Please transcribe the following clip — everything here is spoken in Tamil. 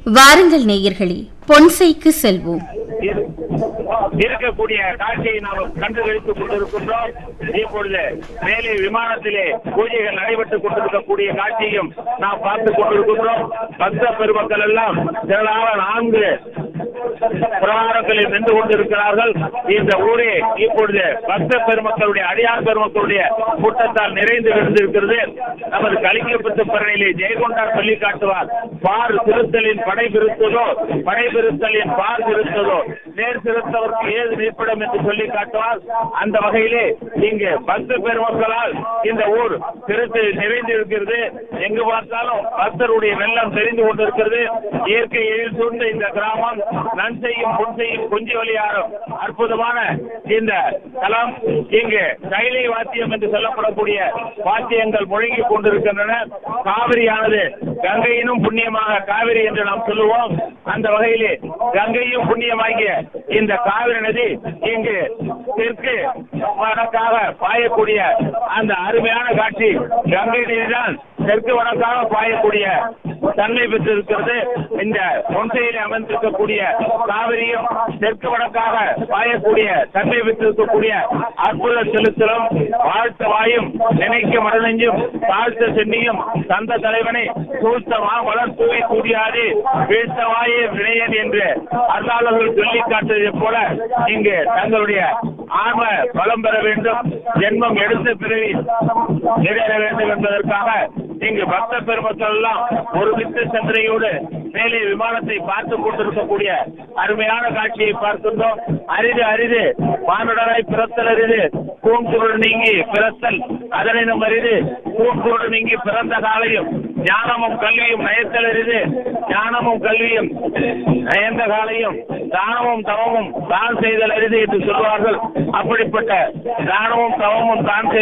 வாருங்கள் நேயர்களே பொன்சைக்கு செல்வோம் இரு- இருக்கக்கூடிய காட்சியை நாம் கண்டு கழித்துக் கொண்டிருக்கின்றோம் இப்பொழுது மேலே விமானத்திலே பூஜைகள் நடைபெற்றுக் கொண்டிருக்கக்கூடிய காட்சியும் நாம் பார்த்துக் கொண்டிருக்கின்றோம் பக்த பெருமக்கள் எல்லாம் திரளாக நான்கு பிரகாரங்களில் நின்று கொண்டிருக்கிறார்கள் இந்த ஊரே இப்பொழுது பக்த பெருமக்களுடைய அடியார் பெருமக்களுடைய கூட்டத்தால் நிறைந்து விழுந்திருக்கிறது நமது கலிங்கப்பத்து பரணியிலே ஜெயகொண்டார் சொல்லி காட்டுவார் பார் திருத்தலின் படை பிரித்ததோ படை பிரித்தலின் பார் திருத்ததோ நேர் திருத்தவருக்கு ஏது நீர்ப்படம் என்று சொல்லி காட்டுவார் அந்த வகையிலே இங்கு பக்த பெருமக்களால் இந்த ஊர் திருத்து நிறைந்து இருக்கிறது எங்கு பார்த்தாலும் பக்தருடைய வெள்ளம் தெரிந்து கொண்டிருக்கிறது இயற்கை எழில் சூழ்ந்த இந்த கிராமம் நன் செய்யும் புன் செய்யும் கொஞ்சி வழியாரும் அற்புதமான இந்த தலம் இங்கு கைலை வாத்தியம் என்று சொல்லப்படக்கூடிய வாத்தியங்கள் முழங்கிக் கொண்டிருக்கின்றன காவிரியானது கங்கையினும் புண்ணியமாக காவிரி என்று நாம் சொல்லுவோம் அந்த வகையிலே கங்கையும் புண்ணியமாகிய இந்த காவிரி நதி இங்கு தெற்கு வடக்காக பாயக்கூடிய அந்த அருமையான காட்சி கங்கை நதிதான் தெற்கு வடக்காக பாயக்கூடிய தன்மை பெற்றிருக்கிறது இந்த பொன்சையில் அமர்ந்திருக்கக்கூடிய காவிரியும் தெற்கு வடக்காக பாயக்கூடிய தன்மை பெற்றிருக்கக்கூடிய அற்புத செலுத்தலும் வாழ்த்த வாயும் நினைக்க மடலெஞ்சும் தாழ்த்த சென்னியும் தந்த தலைவனை சூழ்த்த மாமலர் தூவி கூடியாது வீழ்த்த வாயே வினையன் என்று அருளாளர்கள் சொல்லி காட்டுவதைப் போல இங்கு தங்களுடைய ஆன்ம பலம் பெற வேண்டும் ஜென்மம் எடுத்த பிறவி நிறைவேற வேண்டும் என்பதற்காக இங்கு பக்த பெருமக்கள் எல்லாம் ஒரு மித்த சிந்தனையோடு மேலே விமானத்தை பார்த்துக் கொண்டிருக்கக்கூடிய அருமையான காட்சியை பார்க்கின்றோம் அரிது அரிது மானுடராய் பிறத்தல் அரிது பூங்குருள் நீங்கி பிறத்தல் அதனினும் அரிது பூங்குருள் நீங்கி பிறந்த காலையும் ஞானமும் கல்வியும் நயத்தல் அரிது ஞானமும் கல்வியும் நயந்த காலையும் தானமும் தவமும் தான் செய்தல் அரிது என்று சொல்வார்கள் அப்படிப்பட்ட தானமும் தவமும் தான் செய்த